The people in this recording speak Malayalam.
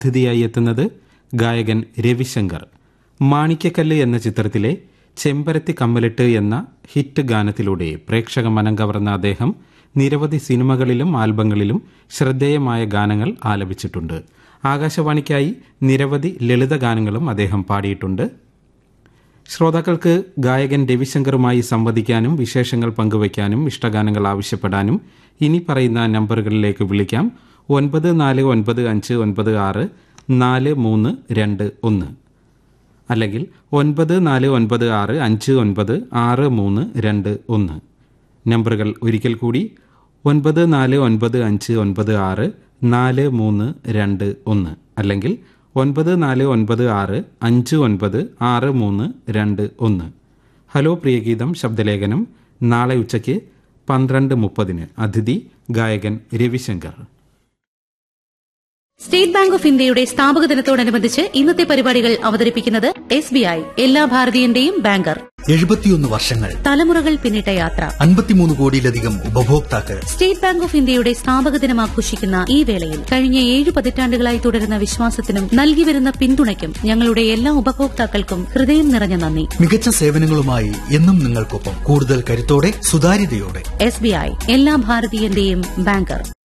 അതിഥിയായി എത്തുന്നത് ഗായകൻ രവിശങ്കർ മാണിക്യക്കല്ല് എന്ന ചിത്രത്തിലെ ചെമ്പരത്തി കമ്മലിട്ട് എന്ന ഹിറ്റ് ഗാനത്തിലൂടെ പ്രേക്ഷക മനം കവർന്ന അദ്ദേഹം നിരവധി സിനിമകളിലും ആൽബങ്ങളിലും ശ്രദ്ധേയമായ ഗാനങ്ങൾ ആലപിച്ചിട്ടുണ്ട് ആകാശവാണിക്കായി നിരവധി ലളിത ഗാനങ്ങളും അദ്ദേഹം പാടിയിട്ടുണ്ട് ശ്രോതാക്കൾക്ക് ഗായകൻ രവിശങ്കറുമായി സംവദിക്കാനും വിശേഷങ്ങൾ പങ്കുവയ്ക്കാനും ഇഷ്ടഗാനങ്ങൾ ആവശ്യപ്പെടാനും ഇനി പറയുന്ന നമ്പറുകളിലേക്ക് വിളിക്കാം ഒൻപത് നാല് ഒൻപത് അഞ്ച് ഒൻപത് ആറ് നാല് മൂന്ന് രണ്ട് ഒന്ന് അല്ലെങ്കിൽ ഒൻപത് നാല് ഒൻപത് ആറ് അഞ്ച് ഒൻപത് ആറ് മൂന്ന് രണ്ട് ഒന്ന് നമ്പറുകൾ ഒരിക്കൽ കൂടി ഒൻപത് നാല് ഒൻപത് അഞ്ച് ഒൻപത് ആറ് നാല് മൂന്ന് രണ്ട് ഒന്ന് അല്ലെങ്കിൽ ഒൻപത് നാല് ഒൻപത് ആറ് അഞ്ച് ഒൻപത് ആറ് മൂന്ന് രണ്ട് ഒന്ന് ഹലോ പ്രിയഗീതം ശബ്ദലേഖനം നാളെ ഉച്ചയ്ക്ക് പന്ത്രണ്ട് മുപ്പതിന് അതിഥി ഗായകൻ രവിശങ്കർ സ്റ്റേറ്റ് ബാങ്ക് ഓഫ് ഇന്ത്യയുടെ സ്ഥാപക ദിനത്തോടനുബന്ധിച്ച് ഇന്നത്തെ പരിപാടികൾ അവതരിപ്പിക്കുന്നത് എസ് ബി ഐ എല്ലാ ഭാരതീയന്റെയും ബാങ്കർ എഴുപത്തിയൊന്ന് വർഷങ്ങൾ തലമുറകൾ പിന്നിട്ട യാത്ര അൻപത്തിമൂന്ന് കോടിയിലധികം ഉപഭോക്താക്കൾ സ്റ്റേറ്റ് ബാങ്ക് ഓഫ് ഇന്ത്യയുടെ സ്ഥാപക ദിനം ആഘോഷിക്കുന്ന ഈ വേളയിൽ കഴിഞ്ഞ ഏഴ് പതിറ്റാണ്ടുകളായി തുടരുന്ന വിശ്വാസത്തിനും നൽകിവരുന്ന പിന്തുണയ്ക്കും ഞങ്ങളുടെ എല്ലാ ഉപഭോക്താക്കൾക്കും ഹൃദയം നിറഞ്ഞ നന്ദി മികച്ച സേവനങ്ങളുമായി എന്നും നിങ്ങൾക്കൊപ്പം കൂടുതൽ കരുത്തോടെ സുതാര്യതയോടെ എസ് ബി ഐ എല്ലാ ഭാരതീയന്റെയും ബാങ്കർ